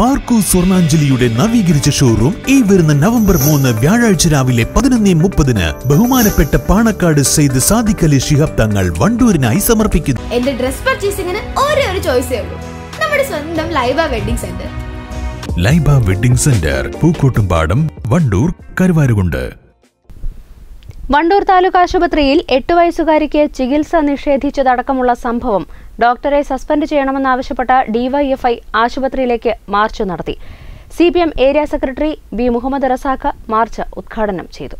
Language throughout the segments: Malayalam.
പാർക്കു സ്വർണാഞ്ജലിയുടെ നവീകരിച്ച ഷോറൂം ഈ വരുന്ന നവംബർ മൂന്ന് വ്യാഴാഴ്ച രാവിലെ പതിനൊന്ന് മുപ്പതിന് ബഹുമാനപ്പെട്ട പാണക്കാട് സെയ്ത് സാദിഖ് അലി ശിഹാബ് തങ്ങൾ വണ്ടൂരിനായി സമർപ്പിക്കുന്നു എന്റെ ഡ്രസ് പർച്ചേസിംഗിന് ഒരേ ഒരു ചോയ്സേ ഉള്ളൂ നമ്മുടെ സ്വന്തം Laiba wedding centre Laiba wedding centre Pookkottumpadam Wandoor Karuvarakundu Wandoor taluk ആശുപത്രിയിൽ എട്ട് വയസ്സുകാരിക്ക് ചികിത്സ നിഷേധിച്ചതടക്കമുള്ള സംഭവം ഡോക്ടറെ സസ്പെൻഡ് ചെയ്യണമെന്നാവശ്യപ്പെട്ട ഡിവൈഎഫ്ഐ ആശുപത്രിയിലേക്ക് മാർച്ച് നടത്തി C P M area secretary B Muhammad Razak march ഉദ്ഘാടനം ചെയ്തു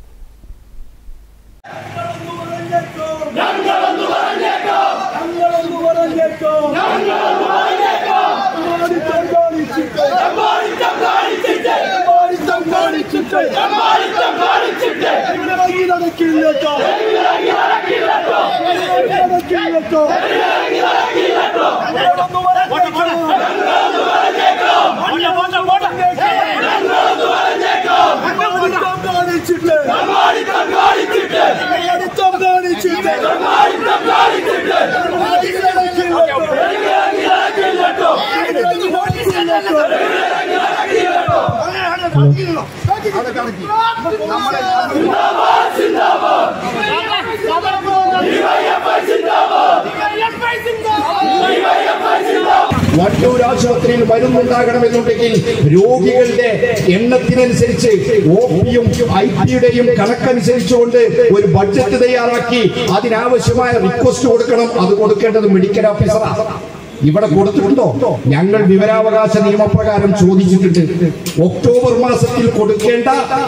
വണ്ടൂർ ആശുപത്രിയിൽ മരുന്നുണ്ടാകണമെന്നുണ്ടെങ്കിൽ രോഗികളുടെ എണ്ണത്തിനനുസരിച്ച് ഒ പിയും ഐ പിയുടെയും കണക്കനുസരിച്ചുകൊണ്ട് ഒരു ബഡ്ജറ്റ് തയ്യാറാക്കി അതിനാവശ്യമായ റിക്വസ്റ്റ് കൊടുക്കണം അത് കൊടുക്കേണ്ടത് മെഡിക്കൽ ഓഫീസറാണ് ഇവിടെ കൊടുത്തിട്ടുണ്ടോ ഞങ്ങൾ വിവരാവകാശ നിയമപ്രകാരം ചോദിച്ചിട്ടുണ്ട് ഒക്ടോബർ മാസത്തിൽ കൊടുക്കേണ്ട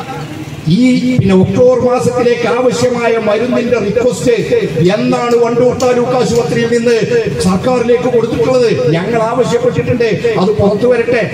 ഈ പിന്നെ ഒക്ടോബർ മാസത്തിലേക്ക് ആവശ്യമായ മരുന്നിന്റെ റിക്വസ്റ്റ് എന്നാണ് വണ്ടൂർ താലൂക്ക് ആശുപത്രിയിൽ നിന്ന് സർക്കാരിലേക്ക് കൊടുത്തിട്ടുള്ളത് ഞങ്ങൾ ആവശ്യപ്പെട്ടിട്ടുണ്ട് അത് പുറത്തു വരട്ടെ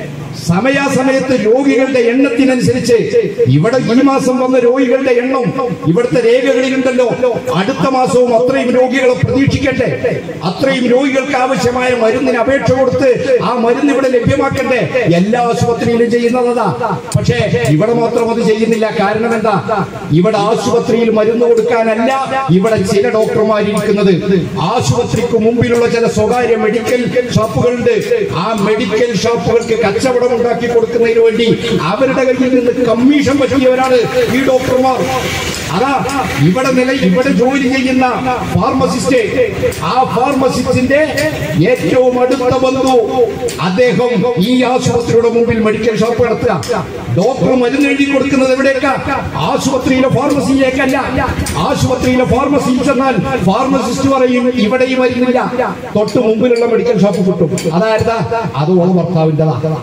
സമയാസമയത്ത് രോഗികളുടെ എണ്ണത്തിനനുസരിച്ച് ഇവിടെ ഈ മാസം വന്ന രോഗികളുടെ എണ്ണം ഇവിടുത്തെ രേഖകളിലുണ്ടല്ലോ അടുത്ത മാസവും അത്രയും രോഗികളെ പ്രതീക്ഷിക്കട്ടെ അത്രയും രോഗികൾക്ക് ആവശ്യമായ മരുന്നിന് അപേക്ഷ കൊടുത്ത് ആ മരുന്ന് ഇവിടെ ലഭ്യമാക്കണ്ടേ എല്ലാ ആശുപത്രിയിലും ചെയ്യുന്നതാ പക്ഷേ ഇവിടെ മാത്രം അത് ചെയ്യുന്നില്ല കാരണം എന്താ ഇവിടെ ആശുപത്രിയിൽ മരുന്ന് കൊടുക്കാനല്ല ഇവിടെ ചില ഡോക്ടർമാരിരിക്കുന്നത് ആശുപത്രിക്ക് മുമ്പിലുള്ള ചില സ്വകാര്യ മെഡിക്കൽ ഷോപ്പുകളുണ്ട് ആ മെഡിക്കൽ ഷോപ്പുകൾക്ക് കച്ചവടം ഉണ്ടാക്കി കൊടുക്കുന്നതിന് വേണ്ടി അവരുടെ കയ്യിൽ നിന്ന് കമ്മീഷൻ പറ്റിയവരാണ് ഈ ഡോക്ടർമാർ അതാ ഇവിടെ നില ഇവിടെ ജോലി ചെയ്യുന്ന ഫാർമസിസ്റ്റ് ആ ഫാർമസിസ്റ്റിന്റെ ഏറ്റവും അടുത്ത ബന്ധു അദ്ദേഹം ഈ ആശുപത്രിയുടെ മുമ്പിൽ മെഡിക്കൽ ഷോപ്പ് നടത്തുക ഡോക്ടർ മരുന്ന് എഴുതി കൊടുക്കുന്നത് എവിടേക്കാ ആശുപത്രിയിലെ ഫാർമസിയിലേക്കല്ല ആശുപത്രിയിലെ ഫാർമസിയിൽ ചെന്നാൽ ഫാർമസിസ്റ്റ് പറയും ഇവിടെ ഈ മരുന്നില്ല തൊട്ട് മുമ്പിലുള്ള മെഡിക്കൽ ഷോപ്പ് കിട്ടും അതായത് അത് ഓ ഭർത്താവിൻ്റെതാ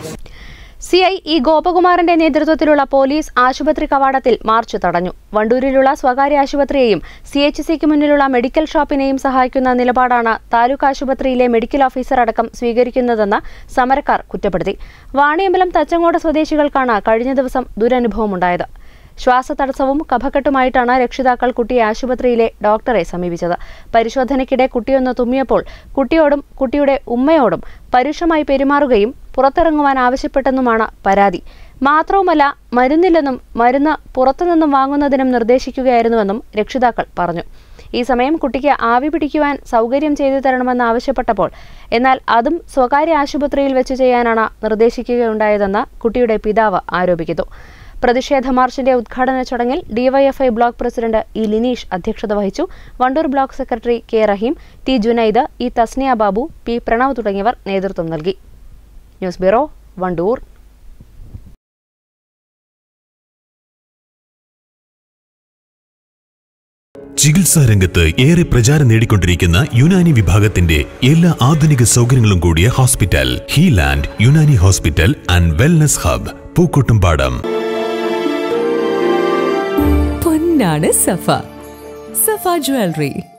സി ഐ ഇ ഗോപകുമാറിന്റെ നേതൃത്വത്തിലുള്ള പോലീസ് ആശുപത്രി കവാടത്തിൽ മാർച്ച് തടഞ്ഞു വണ്ടൂരിലുള്ള സ്വകാര്യ ആശുപത്രിയെയും സി എച്ച് സിക്ക് മുന്നിലുള്ള മെഡിക്കൽ ഷോപ്പിനെയും സഹായിക്കുന്ന നിലപാടാണ് താലൂക്ക് ആശുപത്രിയിലെ മെഡിക്കൽ ഓഫീസർ അടക്കം സ്വീകരിക്കുന്നതെന്ന് സമരക്കാർ കുറ്റപ്പെടുത്തി വാണിയമ്പലം തച്ചങ്കോട് സ്വദേശികൾക്കാണ് കഴിഞ്ഞ ദിവസം ദുരനുഭവമുണ്ടായത് ശ്വാസതടസ്സവും കഫക്കെട്ടുമായിട്ടാണ് രക്ഷിതാക്കൾ കുട്ടിയെ ആശുപത്രിയിലെ ഡോക്ടറെ സമീപിച്ചത് പരിശോധനയ്ക്കിടെ കുട്ടിയൊന്ന് തുമ്മിയപ്പോൾ കുട്ടിയോടും കുട്ടിയുടെ ഉമ്മയോടും പരുഷമായി പെരുമാറുകയും പുറത്തിറങ്ങുവാൻ ആവശ്യപ്പെട്ടെന്നുമാണ് പരാതി മാത്രവുമല്ല മരുന്നില്ലെന്നും മരുന്ന് പുറത്തുനിന്നും വാങ്ങുന്നതിനും നിർദ്ദേശിക്കുകയായിരുന്നുവെന്നും രക്ഷിതാക്കൾ പറഞ്ഞു ഈ സമയം കുട്ടിക്ക് ആവി പിടിക്കുവാൻ സൗകര്യം ചെയ്തു തരണമെന്ന് ആവശ്യപ്പെട്ടപ്പോൾ എന്നാൽ അതും സ്വകാര്യ ആശുപത്രിയിൽ വെച്ച് ചെയ്യാനാണ് നിർദ്ദേശിക്കുകയുണ്ടായതെന്ന് കുട്ടിയുടെ പിതാവ് ആരോപിക്കുന്നു പ്രതിഷേധ മാർച്ചിന്റെ ഉദ്ഘാടന ചടങ്ങിൽ DYFI block president E Lineesh അധ്യക്ഷത വഹിച്ചു Wandoor block secretary K Rahim T Junaid E Tasniya Babu P Pranav തുടങ്ങിയവർ നേതൃത്വം നൽകി ന്യൂസ് ബ്യൂറോ വണ്ടൂർ ചികിത്സാ രംഗത്ത് ഏറെ പ്രചാരം നേടിക്കൊണ്ടിരിക്കുന്ന യുനാനി വിഭാഗത്തിന്റെ എല്ലാ ആധുനിക സൗകര്യങ്ങളും കൂടിയ hospital Healand Unani hospital and wellness hub Pookkottumpadam പൊന്നാണ് സഫ സഫ ജ്വല്ലറി